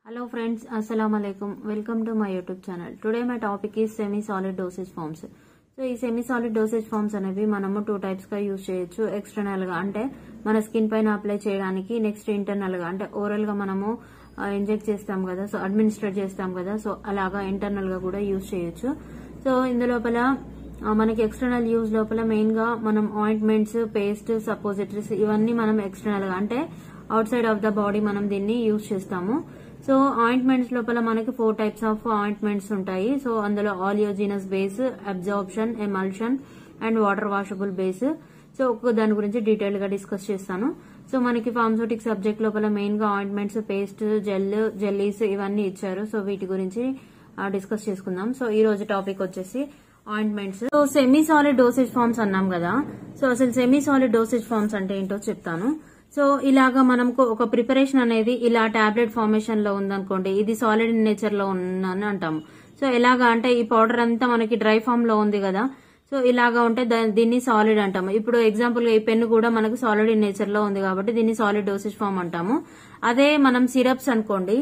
Hello friends, Assalamu alaikum. Welcome to my YouTube channel. Today my topic is semi-solid dosage forms. So ఈ semi solid dosage forms అనేవి మనము two types గా use చేయొచ్చు external గా అంటే మన skin పైన అప్లై చేయడానికి నెక్స్ట్ ఇంటర్నల్ గా అంటే ఓరల్ గా మనము ఇంజెక్ట్ చేస్తాం కదా సో అడ్మినిస్ట్రేట్ చేస్తాం కదా సో అలాగా ఇంటర్నల్ గా కూడా యూజ్ చేయొచ్చు సో ఇందులోపల ఆ, మనకి ఎక్స్టర్నల్ యూజ్ లోపల మెయిన్ గా మనం ఆయింట్మెంట్స్ పేస్ట్ సపోజిటరీస్ ఇవన్నీ మనం ఎక్స్టర్నల్ గా అంటే outside of the body మనం దీన్ని యూజ్ చేస్తాము సో ఆయింట్మెంట్స్ లోపల మనకి ఫోర్ టైప్స్ ఆఫ్ ఆయింట్మెంట్స్ ఉంటాయి సో అందులో oleaginous base absorption emulsion and water washable base so ఒక్క దాని గురించి డీటెయిల్ గా డిస్కస్ చేస్తాను సో మనకి ఫార్మసూటిక్ సబ్జెక్ట్ లోపల మెయిన్ గా ఆయింట్మెంట్స్ పేస్ట్ జెల్ జెల్లీస్ ఇవన్నీ ఇచ్చారు సో వీటి గురించి డిస్కస్ చేసుకుందాం సో ఈ రోజు టాపిక్ వచ్చేసి ointments so semi solid dosage forms అన్నాం కదా సో అసలు సెమీ సాలిడ్ డోసేజ్ ఫార్మ్స్ అంటే ఏంటో చెప్తాను సో ఇలాగా మనకు ఒక ప్రిపరేషన్ అనేది ఇలా టాబ్లెట్ ఫార్మేషన్ లో ఉందనుకోండి ఇది సాలిడ్ నేచర్ లో ఉందని అంటాము సో ఎలాగా అంటే ఈ పౌడర్ అంతా మనకి డ్రై ఫామ్ లో ఉంది కదా సో ఇలాగా ఉంటే దా- దీన్ని సాలిడ్ అంటాము ఇప్పుడు ఎగ్జాంపుల్ గా ఈ పెన్ను కూడా మనకు సాలిడ్ ఇన్ నేచర్ లో ఉంది కాబట్టి దీన్ని సాలిడ్ డోసేజ్ ఫామ్ అంటాము అదే మనం సిరప్స్ అనుకోండి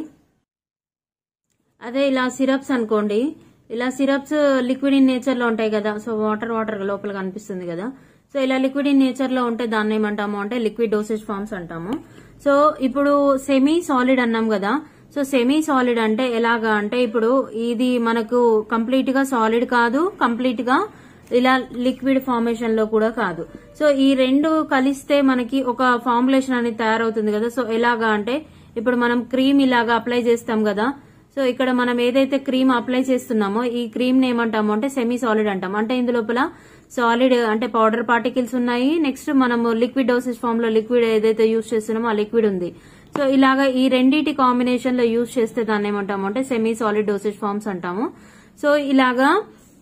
అదే ఇలా సిరప్స్ అనుకోండి ఇలా సిరప్స్ లిక్విడ్ ఇన్ నేచర్ లో ఉంటాయి కదా సో వాటర్ వాటర్ లోపల కనిపిస్తుంది కదా సో ఇలా లిక్విడ్ ఇన్ నేచర్ లో ఉంటే దాన్ని ఏమంటాము అంటే లిక్విడ్ డోసేజ్ ఫార్మ్స్ అంటాము సో ఇప్పుడు సెమీ సాలిడ్ అన్నాం కదా సో సెమీ సాలిడ్ అంటే ఎలాగా అంటే ఇప్పుడు ఇది మనకు కంప్లీట్ గా సాలిడ్ కాదు కంప్లీట్ గా ఇలా లిక్విడ్ ఫార్మేషన్ లో కూడా కాదు సో ఈ రెండు కలిస్తే మనకి ఒక ఫార్ములేషన్ అనేది తయారవుతుంది కదా సో ఎలాగా అంటే ఇప్పుడు మనం క్రీమ్ ఇలాగా అప్లై చేస్తాం కదా సో ఇక్కడ మనం ఏదైతే క్రీమ్ అప్లై చేస్తున్నామో ఈ క్రీమ్ ని ఏమంటాము అంటే సెమీ సాలిడ్ అంటాం అంటే ఇందులోపల సాలిడ్ అంటే పౌడర్ పార్టికల్స్ ఉన్నాయి నెక్స్ట్ మనము లిక్విడ్ డోసేజ్ ఫామ్ లో లిక్విడ్ ఏదైతే యూజ్ చేస్తున్నామో ఆ లిక్విడ్ ఉంది సో ఇలాగా ఈ రెండింటి కాంబినేషన్ లో యూజ్ చేస్తే దాన్ని ఏమంటాము అంటే సెమీ సాలిడ్ డోసేజ్ ఫార్మ్స్ అంటాము సో ఇలాగా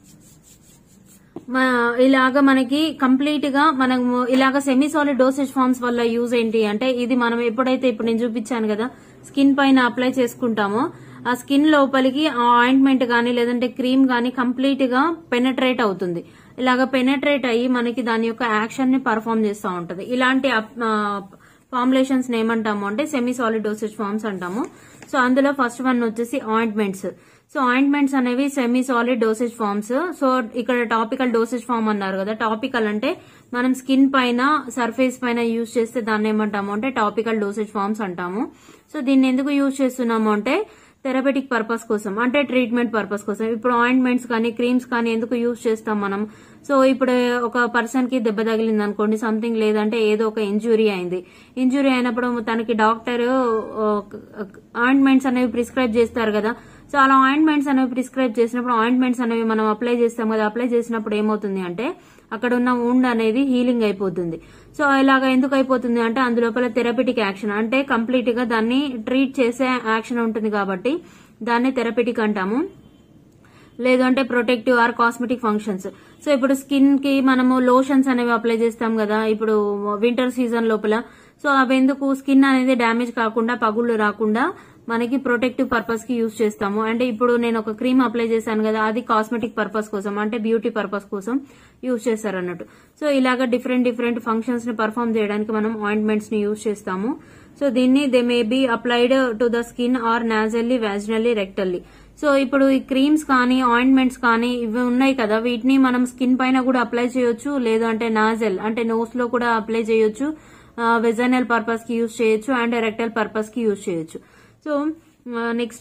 మ- ఇలాగా మనకి కంప్లీట్ గా మనము ఇలాగా సెమీ సాలిడ్ డోసేజ్ ఫార్మ్స్ వల్ల యూజ్ ఏంటి అంటే ఇది మనం ఎప్పుడైతే ఇప్పుడు నేను చూపించాను కదా స్కిన్ పైన అప్లై చేసుకుంటామో ఆ స్కిన్ లోపలికి ఆ ఆయింట్మెంట్ గానీ లేదంటే క్రీమ్ గానీ కంప్లీట్ గా పెనట్రేట్ అవుతుంది ఇలాగ పెనట్రేట్ అయ్యి మనకి దాని యొక్క యాక్షన్ ని పర్ఫామ్ చేస్తూ ఉంటది ఇలాంటి ఫార్ములేషన్స్ ఏమంటాము అంటే సెమీ సాలిడ్ డోసేజ్ ఫార్మ్స్ అంటాము సో అందులో ఫస్ట్ వన్ వచ్చేసి ఆయింట్మెంట్స్ సో ఆయింట్మెంట్స్ అనేవి semi solid dosage forms so ఇక్కడ టాపికల్ డోసేజ్ ఫార్మ్ అన్నారు కదా టాపికల్ అంటే మనం స్కిన్ పైన సర్ఫేస్ పైన యూజ్ చేస్తే దాన్ని ఏమంటాము అంటే టాపికల్ డోసేజ్ ఫార్మ్స్ అంటాము సో దీన్ని ఎందుకు యూజ్ చేస్తున్నాము అంటే థెరపెటిక్ పర్పస్ కోసం అంటే ట్రీట్మెంట్ పర్పస్ కోసం ఇప్పుడు ఆయింట్మెంట్స్ కానీ క్రీమ్స్ కానీ ఎందుకు యూజ్ చేస్తాం మనం సో ఇప్పుడు ఒక పర్సన్ కి దెబ్బ తగిలింది అనుకోండి సంథింగ్ లేదంటే ఏదో ఒక ఇంజురీ అయింది ఇంజురీ అయినప్పుడు తనకి డాక్టర్ ఆయింట్మెంట్స్ అనేవి ప్రిస్క్రైబ్ చేస్తారు కదా సో అలా ఆయింట్మెంట్స్ అనేవి ప్రిస్క్రైబ్ చేసినప్పుడు ఆయింట్మెంట్స్ అనేవి మనం అప్లై చేస్తాం కదా అప్లై చేసినప్పుడు ఏమవుతుంది అంటే అక్కడ ఉన్న ఉండ్ అనేది హీలింగ్ అయిపోతుంది సో ఇలాగ ఎందుకు అయిపోతుంది అంటే అందులోపల థెరపెటిక్ యాక్షన్ అంటే కంప్లీట్ గా దాన్ని ట్రీట్ చేసే యాక్షన్ ఉంటుంది కాబట్టి దాన్ని థెరపెటిక్ అంటాము లేదు అంటే protective or cosmetic functions so ఇప్పుడు స్కిన్ కి మనము లోషన్స్ అనేవి అప్లై చేస్తాం కదా ఇప్పుడు వింటర్ సీజన్ లోపల సో అవి ఎందుకు స్కిన్ అనేది డ్యామేజ్ కాకుండా పగుళ్ళు రాకుండా మనకి ప్రొటెక్టివ్ పర్పస్ కి యూజ్ చేస్తాము అంటే ఇప్పుడు నేను ఒక క్రీమ్ అప్లై చేశాను కదా అది కాస్మెటిక్ పర్పస్ కోసం అంటే బ్యూటీ పర్పస్ కోసం యూజ్ చేస్తారు అన్నట్టు సో ఇలాగ డిఫరెంట్ డిఫరెంట్ ఫంక్షన్స్ ని పర్ఫామ్ చేయడానికి మనం ఆయింట్మెంట్స్ ని యూజ్ చేస్తాము సో దీన్ని they may be applied to the skin or nasally vaginally rectally so ఇప్పుడు ఈ క్రీమ్స్ కానీ ఆయింట్మెంట్స్ కానీ ఇవి ఉన్నాయి కదా వీటిని మనం స్కిన్ పైన కూడా అప్లై చేయొచ్చు లేదు అంటే నాజెల్ అంటే నోస్ లో కూడా అప్లై చేయొచ్చు వెజనల్ పర్పస్ కి యూజ్ చేయొచ్చు అండ్ రెక్టల్ పర్పస్ కి యూజ్ చేయొచ్చు సో నెక్స్ట్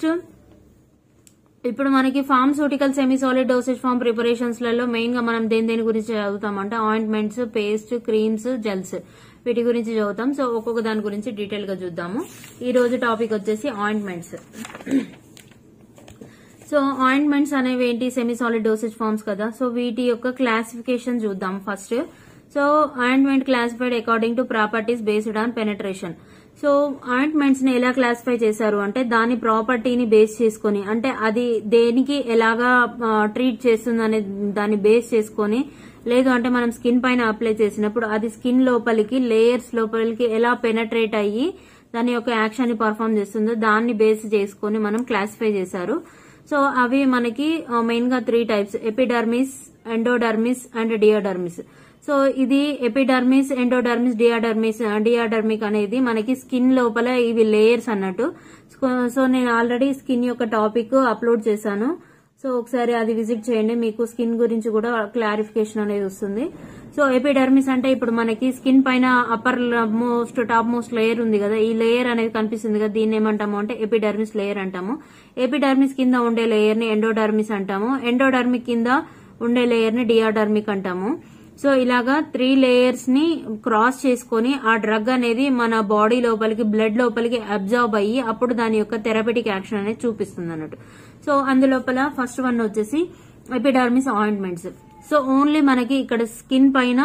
ఇప్పుడు మనకి pharmaceutical semi solid dosage form preparations లలో మెయిన్ గా మనం దేని దేని గురించి చదువుతామంటే ఆయింట్మెంట్స్ పేస్ట్ క్రీమ్స్ జెల్స్ వీటి గురించి చదువుతాం సో ఒక్కొక్క దాని గురించి డీటెయిల్ గా చూద్దాము ఈ రోజు టాపిక్ వచ్చేసి ఆయింట్మెంట్స్ సో ఆయింట్మెంట్స్ అనేవి ఏంటి సెమీ సాలిడ్ డోసేజ్ ఫార్మ్స్ కదా సో వీటి యొక్క క్లాసిఫికేషన్ చూద్దాం first so ointment classified according to properties based on penetration so ointments ని ఎలా క్లాసిఫై చేశారు అంటే దాని ప్రాపర్టీని బేస్ చేసుకొని అంటే అది దేనికి ఎలాగా ట్రీట్ చేస్తుంది అనే దాన్ని బేస్ చేసుకొని లేదు అంటే మనం స్కిన్ పైన అప్లై చేసినప్పుడు అది స్కిన్ లోపలికి లేయర్స్ లోపలికి ఎలా పెనట్రేట్ అయ్యి దాని యొక్క యాక్షన్ ని పర్ఫామ్ చేస్తుందో దాన్ని బేస్ చేసుకొని మనం క్లాసిఫై చేశారు సో అవి మనకి మెయిన్ గా three types epidermis endodermis and diadermis so ఇది ఎపిడర్మిస్ ఎండోడర్మిస్ డియాడర్మిస్ డియాడర్మిక్ అనేది మనకి స్కిన్ లోపల ఇవి లేయర్స్ అన్నట్టు సో నేను ఆల్రెడీ స్కిన్ యొక్క టాపిక్ అప్లోడ్ చేశాను సో ఒకసారి అది విజిట్ చేయండి మీకు స్కిన్ గురించి కూడా క్లారిఫికేషన్ అనేది వస్తుంది సో ఎపిడర్మిస్ అంటే ఇప్పుడు మనకి స్కిన్ పైన uppermost topmost layer ఉంది కదా ఈ లేయర్ అనేది కనిపిస్తుంది కదా దీన్ని ఏమంటాము అంటే ఎపిడర్మిస్ లేయర్ అంటాము ఎపిడర్మిస్ కింద ఉండే లేయర్ ని ఎండోడర్మిస్ అంటాము ఎండోడర్మిక్ కింద ఉండే లేయర్ ని డియాడర్మిక్ అంటాము సో ఇలాగా త్రీ లేయర్స్ ని క్రాస్ చేసుకొని ఆ డ్రగ్ అనేది మన బాడీ లోపలికి బ్లడ్ లోపలికి అబ్జర్వ్ అయ్యి అప్పుడు దాని యొక్క థెరపటిక్ యాక్షన్ అనేది చూపిస్తుంది అన్నట్టు సో అందులోపల ఫస్ట్ వన్ వచ్చేసి ఎపిడర్మిస్ ఆయింట్మెంట్స్ సో ఓన్లీ మనకి ఇక్కడ స్కిన్ పైన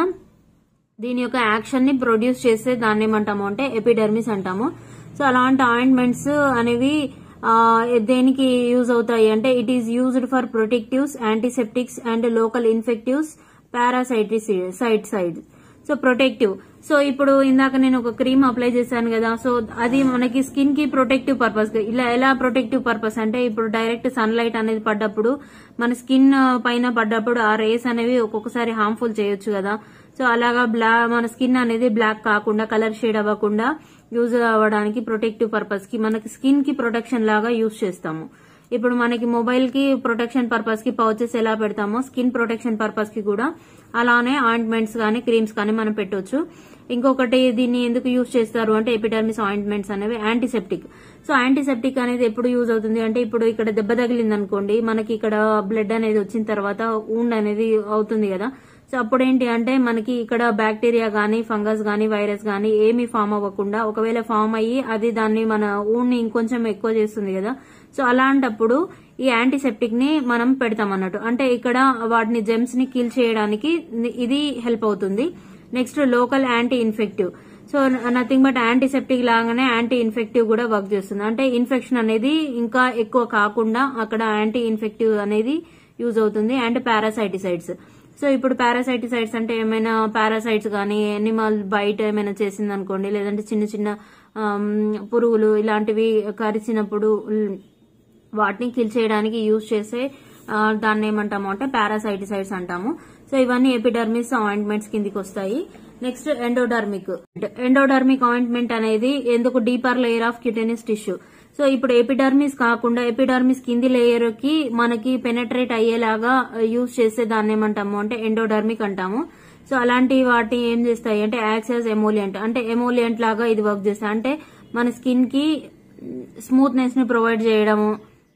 దీని యొక్క యాక్షన్ ని ప్రొడ్యూస్ చేస్తే దాన్ని ఏమంటాము అంటే ఎపిడర్మిస్ అంటాము సో అలాంటి ఆయింట్మెంట్స్ అనేవి ఆ, దేనికి యూజ్ అవుతాయి అంటే it is used for protectives antiseptics and local infectives parasiticide side so protective so ఇప్పుడు ఇందాక నేను ఒక క్రీమ్ అప్లై చేశాను కదా సో అది మనకి స్కిన్ కి ప్రొటెక్టివ్ పర్పస్ ఇలా ఎలా ప్రొటెక్టివ్ పర్పస్ అంటే ఇప్పుడు డైరెక్ట్ సన్ లైట్ అనేది పడ్డప్పుడు మన స్కిన్ పైన పడ్డప్పుడు ఆ రేస్ అనేవి ఒక్కొక్కసారి హార్మ్ఫుల్ చేయొచ్చు కదా సో అలాగా బ్లా మన స్కిన్ అనేది బ్లాక్ కాకుండా కలర్ షేడ్ అవ్వకుండా యూజ్ అవ్వడానికి ప్రొటెక్టివ్ పర్పస్ కి మనకి స్కిన్ కి ప్రొటెక్షన్ లాగా యూజ్ చేస్తాము ఇప్పుడు మనకి మొబైల్ కి ప్రొటెక్షన్ పర్పస్ కి పౌచెస్ ఎలా పెడతామో స్కిన్ ప్రొటెక్షన్ పర్పస్ కి కూడా అలానే ఆయింట్మెంట్స్ కానీ క్రీమ్స్ కానీ మనం పెట్టొచ్చు ఇంకొకటి దీన్ని ఎందుకు యూజ్ చేస్తారు అంటే ఎపిడర్మిస్ ఆయింట్మెంట్స్ అనేవి యాంటీసెప్టిక్ సో యాంటీసెప్టిక్ అనేది ఎప్పుడు యూజ్ అవుతుంది అంటే ఇప్పుడు ఇక్కడ దెబ్బ తగిలింది అనుకోండి మనకి ఇక్కడ బ్లడ్ అనేది వచ్చిన తర్వాత ఊండ్ అనేది అవుతుంది కదా సో అప్పుడు ఏంటి అంటే మనకి ఇక్కడ బ్యాక్టీరియా గానీ ఫంగస్ గానీ వైరస్ గానీ ఏమీ ఫామ్ అవ్వకుండా ఒకవేళ ఫామ్ అయ్యి అది దాన్ని మన ఊడిని ఇంకొంచెం ఎక్కువ చేస్తుంది కదా సో అలాంటప్పుడు ఈ యాంటీసెప్టిక్ ని మనం పెడతాం అన్నట్టు అంటే ఇక్కడ వాటిని జెమ్స్ ని కిల్ చేయడానికి ఇది హెల్ప్ అవుతుంది next local anti infective so nothing but antiseptic లాగానే యాంటీ ఇన్ఫెక్టివ్ కూడా వర్క్ చేస్తుంది అంటే ఇన్ఫెక్షన్ అనేది ఇంకా ఎక్కువ కాకుండా అక్కడ యాంటీ ఇన్ఫెక్టివ్ అనేది యూజ్ అవుతుంది అండ్ పారాసైటిసైడ్స్ సో ఇప్పుడు పారాసైటిసైడ్స్ అంటే ఏమైనా పారాసైట్స్ కానీ ఎనిమల్ బయట ఏమైనా చేసింది అనుకోండి లేదంటే చిన్న చిన్న ఆమ్, పురుగులు ఇలాంటివి కరిచినప్పుడు ఉల్, వాటిని కిల్ చేయడానికి యూజ్ చేసే ఆ, దాన్ని ఏమంటాము అంటే పారాసైటిసైడ్స్ అంటాము సో ఇవన్నీ ఎపిడర్మిస్ ఆయింట్మెంట్స్ కిందికి వస్తాయి నెక్స్ట్ ఎండోడర్మిక్ ఎండోడర్మిక్ ఆయింట్మెంట్ అనేది ఎందుకు deeper layer of cutaneous tissue so ఇప్పుడు ఎపిడర్మిస్ కాకుండా ఎపిడర్మిస్ కింది లేయర్ కి మనకి పెనట్రేట్ అయ్యేలాగా యూజ్ చేసే దాన్ని ఏమంటాము అంటే ఎండోడర్మిక్ అంటాము సో అలాంటి వాటి ఏం చేస్తాయి అంటే యాక్సెస్ ఎమోలియంట్ అంటే ఎమోలియంట్ లాగా ఇది వర్క్ చేస్తాయి అంటే మన స్కిన్ కి స్మూత్నెస్ ని ప్రొవైడ్ చేయడము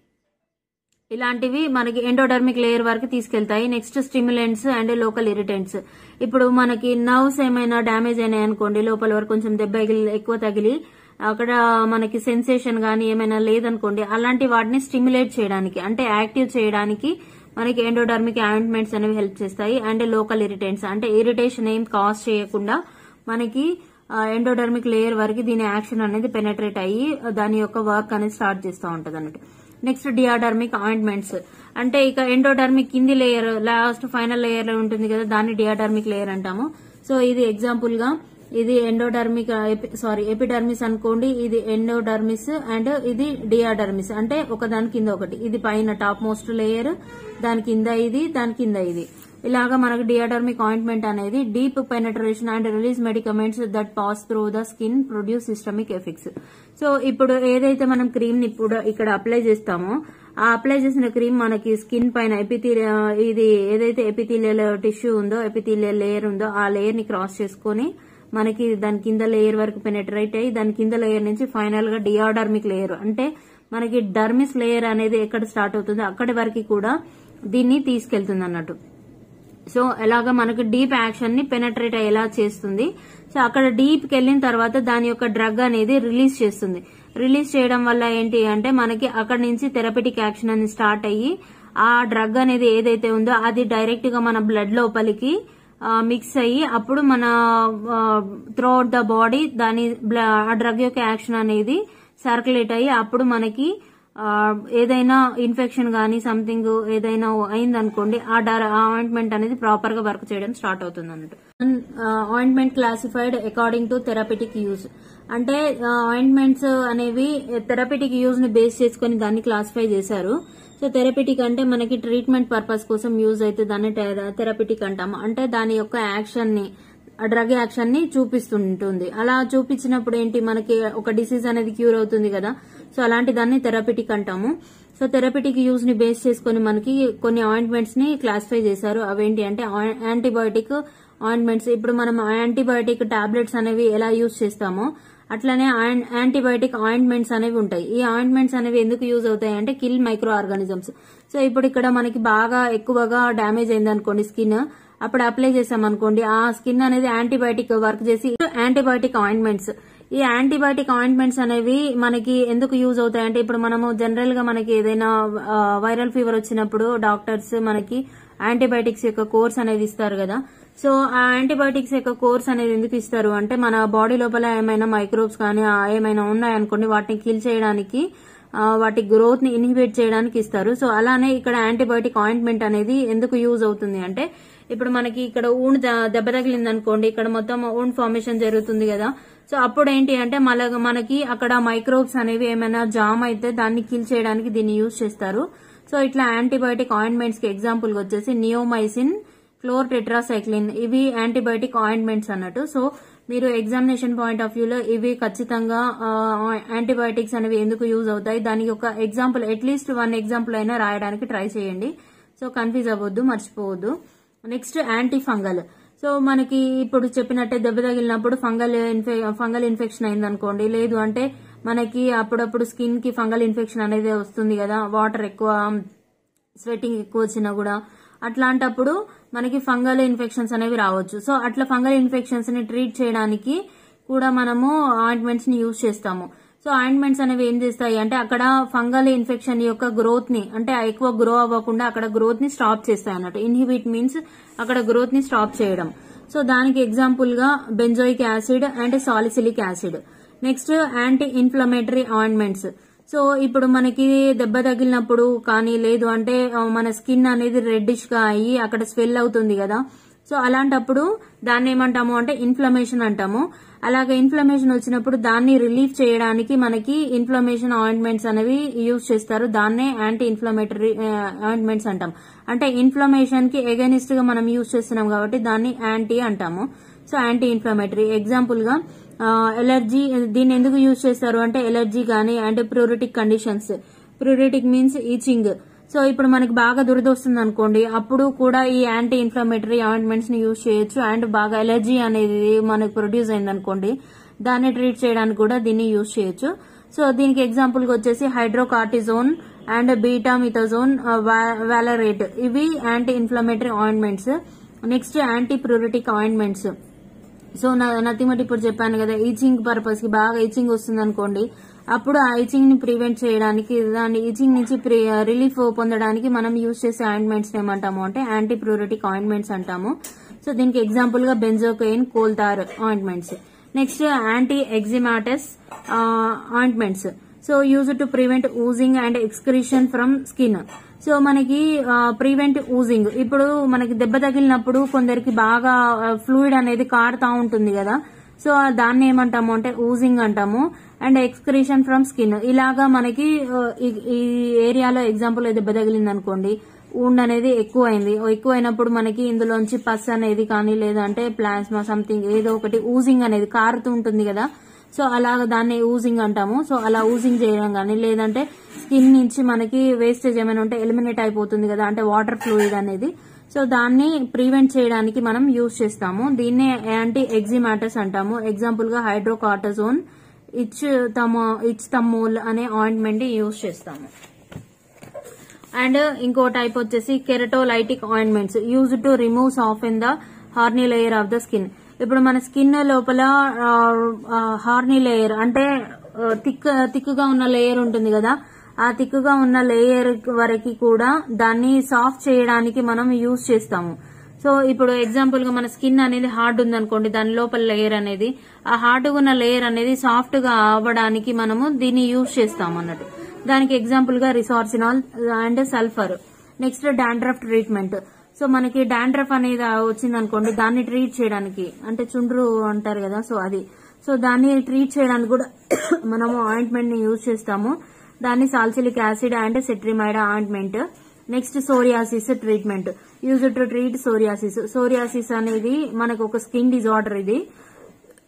ఇలాంటివి మనకి ఎండోడర్మిక్ లేయర్ వరకు తీసుకెళ్తాయి next stimulants and local irritants ఇప్పుడు మనకి నర్వ్స్ ఏమైనా డ్యామేజ్ అయినాయి అనుకోండి లోపల వరకు కొంచెం దెబ్బ ఎగిలి- ఎక్కువ తగిలి అక్కడ మనకి సెన్సేషన్ గానీ ఏమైనా లేదనుకోండి అలాంటి వాటిని స్టిమ్యులేట్ చేయడానికి అంటే యాక్టివ్ చేయడానికి మనకి ఎండోడర్మిక్ ఆయింట్మెంట్స్ అనేవి హెల్ప్ చేస్తాయి అండ్ లోకల్ ఇరిటెంట్స్ అంటే ఇరిటేషన్ ఏం కాజ్ చేయకుండా మనకి ఎండోడర్మిక్ లేయర్ వరకు దీని యాక్షన్ అనేది పెనట్రేట్ అయ్యి దాని యొక్క వర్క్ అనేది స్టార్ట్ చేస్తూ ఉంటది అన్నట్టు నెక్స్ట్ డియాడర్మిక్ ఆయింట్మెంట్స్ అంటే ఇక ఎండోడర్మిక్ కింది లేయర్ లాస్ట్ ఫైనల్ లేయర్ లో ఉంటుంది కదా దాన్ని డియాడర్మిక్ లేయర్ అంటాము సో ఇది ఎగ్జాంపుల్ గా ఇది ఎండోడర్మిక్ సారీ ఎపిడర్మిస్ అనుకోండి ఇది ఎండోడర్మిస్ అండ్ ఇది డియాడర్మిస్ అంటే ఒక దాని కింద ఒకటి ఇది పైన టాప్ మోస్ట్ లేయర్ దాని కింద ఇది దాని కింద ఇది ఇలాగా మనకు డియాడర్మిక్ ఆయింట్మెంట్ అనేది deep penetration and release medicaments that pass through the skin produce systemic effects so ఇప్పుడు ఏదైతే మనం క్రీమ్ ని ఇప్పుడు ఇక్కడ అప్లై చేస్తామో ఆ అప్లై చేసిన క్రీమ్ మనకి స్కిన్ పైన ఎపిథీలియా ఇది ఏదైతే ఎపిథీలియల్ టిష్యూ ఉందో ఎపిథీలియల్ లేయర్ ఉందో ఆ లేయర్ ని క్రాస్ చేసుకొని మనకి దాని కింద లేయర్ వరకు పెనట్రేట్ అయ్యి దాని కింద లేయర్ నుంచి ఫైనల్ గా డియాడర్మిక్ లేయర్ అంటే మనకి డర్మిస్ లేయర్ అనేది ఎక్కడ స్టార్ట్ అవుతుందో అక్కడి వరకు కూడా దీన్ని తీసుకెళ్తుంది అన్నట్టు సో ఎలాగ మనకు డీప్ యాక్షన్ ని పెనట్రేట్ అయ్యేలా చేస్తుంది సో అక్కడ డీప్ కి వెళ్ళిన తర్వాత దాని యొక్క డ్రగ్ అనేది రిలీజ్ చేస్తుంది రిలీజ్ చేయడం వల్ల ఏంటి అంటే మనకి అక్కడ నుంచి థెరపటిక్ యాక్షన్ అని స్టార్ట్ అయ్యి ఆ డ్రగ్ అనేది ఏదైతే ఉందో అది డైరెక్ట్ గా మన బ్లడ్ లోపలికి మిక్స్ అయ్యి అప్పుడు మన త్రూ అవుట్ ద బాడీ దాని బ్ల- ఆ డ్రగ్ యొక్క యాక్షన్ అనేది సర్క్యులేట్ అయ్యి అప్పుడు మనకి ఆ, ఏదైనా ఇన్ఫెక్షన్ గానీ సంథింగ్ ఏదైనా అయిందనుకోండి ఆ డర్ ఆయింట్మెంట్ అనేది ప్రాపర్ గా వర్క్ చేయడం స్టార్ట్ అవుతుంది అన్నట్టు ointment classified according to therapeutic use అంటే ఆయింట్మెంట్స్ అనేవి థెరపెటిక్ యూజ్ ని బేస్ చేసుకుని దాన్ని క్లాసిఫై చేశారు సో థెరపెటిక్ అంటే మనకి ట్రీట్మెంట్ పర్పస్ కోసం యూజ్ అయితే దాన్ని థెరపెటిక్ అంటాము అంటే దాని యొక్క యాక్షన్ ని డ్రగ్ యాక్షన్ ని చూపిస్తుంటుంది అలా చూపించినప్పుడు ఏంటి మనకి ఒక డిసీజ్ అనేది క్యూర్ అవుతుంది కదా సో అలాంటి దాన్ని థెరపిటిక్ అంటాము సో థెరపిటిక్ యూజ్ ని బేస్ చేసుకుని మనకి కొన్ని ఆయింట్మెంట్స్ ని క్లాసిఫై చేశారు అవేంటి అంటే యాంటీబయోటిక్ ఆయింట్మెంట్స్ ఇప్పుడు మనం యాంటీబయోటిక్ టాబ్లెట్స్ అనేవి ఎలా యూజ్ చేస్తామో అట్లనే యాంటీబయోటిక్ ఆయింట్మెంట్స్ అనేవి ఉంటాయి ఈ ఆయింట్మెంట్స్ అనేవి ఎందుకు యూజ్ అవుతాయి అంటే కిల్ మైక్రో ఆర్గానిజమ్స్ సో ఇప్పుడు ఇక్కడ మనకి బాగా ఎక్కువగా డ్యామేజ్ అయింది అనుకోండి స్కిన్ అప్పుడు అప్లై చేసాం అనుకోండి ఆ స్కిన్ అనేది యాంటీబయాటిక్ వర్క్ చేసి యాంటీబయాటిక్ ఆయింట్మెంట్స్ ఈ యాంటీబయాటిక్ ఆయింట్మెంట్స్ అనేవి మనకి ఎందుకు యూజ్ అవుతాయి అంటే ఇప్పుడు మనము జనరల్ గా మనకి ఏదైనా వైరల్ ఫీవర్ వచ్చినప్పుడు డాక్టర్స్ మనకి యాంటీబయాటిక్స్ యొక్క కోర్స్ అనేది ఇస్తారు కదా సో ఆ యాంటీబయాటిక్స్ యొక్క కోర్స్ అనేది ఎందుకు ఇస్తారు అంటే మన బాడీ లోపల ఏమైనా మైక్రోబ్స్ కానీ ఆ ఏమైనా ఉన్నాయనుకోండి వాటిని కిల్ చేయడానికి ఆ, వాటి గ్రోత్ ని ఇన్హిబిట్ చేయడానికి ఇస్తారు సో అలానే ఇక్కడ యాంటీబయాటిక్ ఆయింట్మెంట్ అనేది ఎందుకు యూజ్ అవుతుంది అంటే ఇప్పుడు మనకి ఇక్కడ ఊన్ దెబ్బ తగిలింది అనుకోండి ఇక్కడ మొత్తం ఊన్ ఫార్మేషన్ జరుగుతుంది కదా సో అప్పుడు ఏంటి అంటే మళ్ళీ మనకి అక్కడ మైక్రోబ్స్ అనేవి ఏమైనా జామ్ అయితే దాన్ని కిల్ చేయడానికి దీన్ని యూజ్ చేస్తారు సో ఇట్లా యాంటీబయాటిక్ ఆయింట్మెంట్స్ కి ఎగ్జాంపుల్ గా వచ్చేసి నియోమైసిన్ క్లోర్ టెట్రాసైక్లిన్ ఇవి యాంటీబయాటిక్ ఆయింట్మెంట్స్ అన్నట్టు సో మీరు ఎగ్జామినేషన్ పాయింట్ ఆఫ్ వ్యూలో ఇవి ఖచ్చితంగా యాంటీబయాటిక్స్ అనేవి ఎందుకు యూజ్ అవుతాయి దానికి ఒక ఎగ్జాంపుల్ అట్లీస్ట్ వన్ ఎగ్జాంపుల్ అయినా రాయడానికి ట్రై చేయండి సో కన్ఫ్యూజ్ అవ్వద్దు మర్చిపోవద్దు నెక్స్ట్ యాంటీ ఫంగల్ సో మనకి ఇప్పుడు చెప్పినట్టే దెబ్బ తగిలినప్పుడు ఫంగల్ ఫంగల్ ఇన్ఫెక్షన్ అయింది అనుకోండి లేదు అంటే మనకి అప్పుడప్పుడు స్కిన్ కి ఫంగల్ ఇన్ఫెక్షన్ అనేది వస్తుంది కదా వాటర్ ఎక్కువ స్వెట్టింగ్ ఎక్కువ వచ్చినా కూడా అట్లాంటప్పుడు మనకి ఫంగల్ ఇన్ఫెక్షన్స్ అనేవి రావచ్చు సో అట్లా ఫంగల్ ఇన్ఫెక్షన్స్ ని ట్రీట్ చేయడానికి కూడా మనము ఆయింట్మెంట్స్ ని యూజ్ చేస్తాము సో ఆయింట్మెంట్స్ అనేవి ఏం చేస్తాయి అంటే అక్కడ ఫంగల్ ఇన్ఫెక్షన్ యొక్క గ్రోత్ ని అంటే ఎక్కువ గ్రో అవ్వకుండా అక్కడ గ్రోత్ ని స్టాప్ చేస్తాయి అన్నట్టు ఇన్హిబిట్ మీన్స్ అక్కడ గ్రోత్ ని స్టాప్ చేయడం సో దానికి ఎగ్జాంపుల్ గా benzoic acid and salicylic acid next anti inflammatory ointments so ఇప్పుడు మనకి దెబ్బ తగిలినప్పుడు కానీ లేదు అంటే ఆ, మన స్కిన్ అనేది రెడ్డిష్ గా అయ్యి అక్కడ స్వెల్ అవుతుంది కదా సో అలాంటప్పుడు దాన్ని ఏమంటాము అంటే ఇన్ఫ్లమేషన్ అంటాము అలాగే ఇన్ఫ్లమేషన్ వచ్చినప్పుడు దాన్ని రిలీఫ్ చేయడానికి మనకి ఇన్ఫ్లమేషన్ ఆయింట్మెంట్స్ అనేవి యూజ్ చేస్తారు దాన్నే యాంటీ ఇన్ఫ్లమేటరీ ఆయింట్మెంట్స్ అంటాం అంటే ఇన్ఫ్లమేషన్ కి ఎగనిస్ట్ గా మనం యూజ్ చేస్తున్నాం కాబట్టి దాన్ని యాంటీ అంటాము సో యాంటీ ఇన్ఫ్లమేటరీ ఎగ్జాంపుల్ గా ఎలర్జీ దీన్ని ఎందుకు యూజ్ చేస్తారు అంటే ఎలర్జీ కానీ and pruritic conditions pruritic means itching so ఇప్పుడు మనకి బాగా దురద వస్తుంది అనుకోండి అప్పుడు కూడా ఈ యాంటీ ఇన్ఫ్లమేటరీ ఆయింట్మెంట్స్ ని యూజ్ చేయొచ్చు అండ్ బాగా ఎలర్జీ అనేది మనకు ప్రొడ్యూస్ అయింది అనుకోండి దాన్ని ట్రీట్ చేయడానికి కూడా దీన్ని యూజ్ చేయొచ్చు సో దీనికి ఎగ్జాంపుల్ గా వచ్చేసి hydrocortisone and betamethasone valerate ఇవి anti inflammatory ointments next anti pruritic ointments so nothing but ఇప్పుడు చెప్పాను కదా ఈచింగ్ పర్పస్ కి బాగా ఈచింగ్ వస్తుంది అనుకోండి అప్పుడు ఆ ఈచింగ్ ని ప్రివెంట్ చేయడానికి దాని ఈచింగ్ నుంచి రిలీఫ్ పొందడానికి మనం యూజ్ చేసే ఆయింట్మెంట్స్ ఏమంటాము అంటే యాంటీ ప్యూరిటిక్ ఆయింట్మెంట్స్ అంటాము సో దీనికి ఎగ్జాంపుల్ గా benzocaine coal tar ointments next anti eczematous ointments so use to prevent oozing and excretion from skin so మనకి ప్రివెంట్ ఊజింగ్ ఇప్పుడు మనకి దెబ్బ తగిలినప్పుడు కొందరికి బాగా ఫ్లూయిడ్ అనేది కారుతా ఉంటుంది కదా సో దాన్ని ఏమంటాము అంటే ఊజింగ్ అంటాము అండ్ ఎక్స్క్రిషన్ ఫ్రమ్ స్కిన్ ఇలాగా మనకి ఆ, ఈ- ఈ ఏరియాలో ఎగ్జాంపుల్ దెబ్బ తగిలింది అనుకోండి ఊండ్ అనేది ఎక్కువ అయింది ఎక్కువ అయినప్పుడు మనకి ఇందులోంచి పస్ అనేది కానీ లేదంటే ప్లాస్మా సంథింగ్ ఏదో ఒకటి ఊజింగ్ అనేది కారుతూ ఉంటుంది కదా సో అలాగ దాన్ని ఊజింగ్ అంటాము సో అలా ఊజింగ్ చేయడం కానీ లేదంటే స్కిన్ నుంచి మనకి వేస్టేజ్ ఏమైనా ఉంటే ఎలిమినేట్ అయిపోతుంది కదా అంటే వాటర్ ఫ్లూయిడ్ అనేది సో దాన్ని ప్రివెంట్ చేయడానికి మనం యూజ్ చేస్తాము దీన్నే యాంటీ ఎగ్జిమాటస్ అంటాము ఎగ్జాంపుల్ గా హైడ్రోకార్టజోన్ ఇచ్ తమ ఇచ్ తమ్మోల్ అనే ఆయింట్మెంట్ యూజ్ చేస్తాము అండ్ ఇంకో టైప్ వచ్చేసి keratolytic ointments use to remove soften the horny layer of the skin ఇప్పుడు మన స్కిన్ లోపల హార్నీ లేయర్ అంటే థిక్ థిక్గా ఉన్న లేయర్ ఉంటుంది కదా ఆ థిక్గా ఉన్న లేయర్ వరకు కూడా దాన్ని సాఫ్ట్ చేయడానికి మనం యూజ్ చేస్తాము సో ఇప్పుడు ఎగ్జాంపుల్ గా మన స్కిన్ అనేది హార్డ్ ఉంది అనుకోండి దాని లోపల లేయర్ అనేది ఆ హార్డ్ ఉన్న లేయర్ అనేది సాఫ్ట్ గా అవ్వడానికి మనము దీన్ని యూజ్ చేస్తాం అన్నట్టు దానికి ఎగ్జాంపుల్ గా resorcinol and sulphur next dandruff treatment so మనకి డాండ్రఫ్ అనేది వచ్చింది అనుకోండి దాన్ని ట్రీట్ చేయడానికి అంటే చుండ్రు అంటారు కదా సో అది సో దాన్ని ట్రీట్ చేయడానికి కూడా మనము ఆయింట్మెంట్ ని యూజ్ చేస్తాము దాన్ని salicylic acid and cetrimide ointment next psoriasis treatment use to treat psoriasis psoriasis అనేది మనకు ఒక స్కిన్ డిజార్డర్ ఇది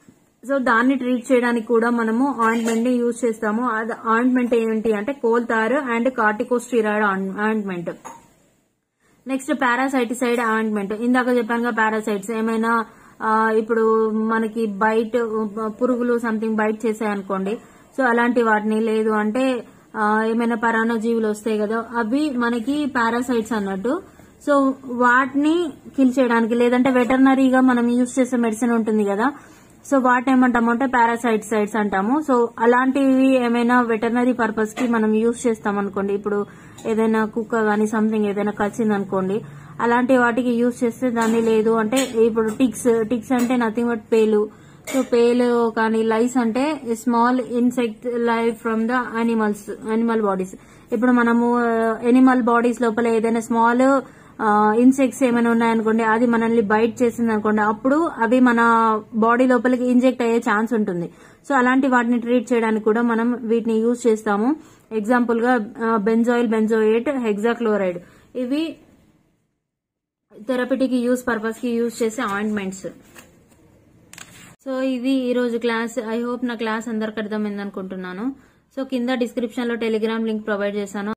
సో దాన్ని ట్రీట్ చేయడానికి కూడా మనము ఆయింట్మెంట్ ని యూజ్ చేస్తాము అది ఆయింట్మెంట్ ఏంటి అంటే coal tar and corticosteroid ointment next parasiticide ointment ఇందాక చెప్పాను పారాసైట్స్ ఏమైనా ఆ, ఇప్పుడు మనకి బైట్ పురుగులు సంథింగ్ బైట్ చేసాయి అనుకోండి సో అలాంటి వాటిని లేదు అంటే ఆ, ఏమైనా పరాన్నజీవులు వస్తాయి కదా అవి మనకి పారాసైట్స్ అన్నట్టు సో వాటిని కిల్ చేయడానికి లేదంటే వెటర్నరీగా మనం యూజ్ చేసే మెడిసిన్ ఉంటుంది కదా సో వాటిని ఏమంటాము అంటే పారాసైట్సైడ్స్ అంటాము సో అలాంటివి ఏమైనా వెటర్నరీ పర్పస్ కి మనం యూజ్ చేస్తాం అనుకోండి ఇప్పుడు ఏదైనా కుక్క గానీ సంథింగ్ ఏదైనా కలిసింది అనుకోండి అలాంటి వాటికి యూజ్ చేస్తే దాన్ని లేదు అంటే ఇప్పుడు టిక్స్ టిక్స్ అంటే నథింగ్ బట్ పేలు సో పేలు కానీ లైస్ అంటే small insect life from the animals animal bodies ఇప్పుడు మనము ఎనిమల్ బాడీస్ లోపల ఏదైనా స్మాల్ ఇన్సెక్ట్స్ ఏమైనా ఉన్నాయనుకోండి అది మనల్ని బైట్ చేసింది అనుకోండి అప్పుడు అవి మన బాడీ లోపలికి ఇంజెక్ట్ అయ్యే ఛాన్స్ ఉంటుంది సో అలాంటి వాటిని ట్రీట్ చేయడానికి కూడా మనం వీటిని యూజ్ చేస్తాము ఎగ్జాంపుల్ గా బెంజాయిల్ బెంజోయేట్ హెగ్జాక్లోరైడ్ ఇవి థెరపటిక్ యూజ్ పర్పస్ కి యూజ్ చేసే ఆయింట్మెంట్స్ సో ఇది ఈ రోజు క్లాస్ ఐ హోప్ నా క్లాస్ అందరికి అర్థమైంది అనుకుంటున్నాను సో కింద డిస్క్రిప్షన్ లో టెలిగ్రామ్ లింక్ ప్రొవైడ్ చేశాను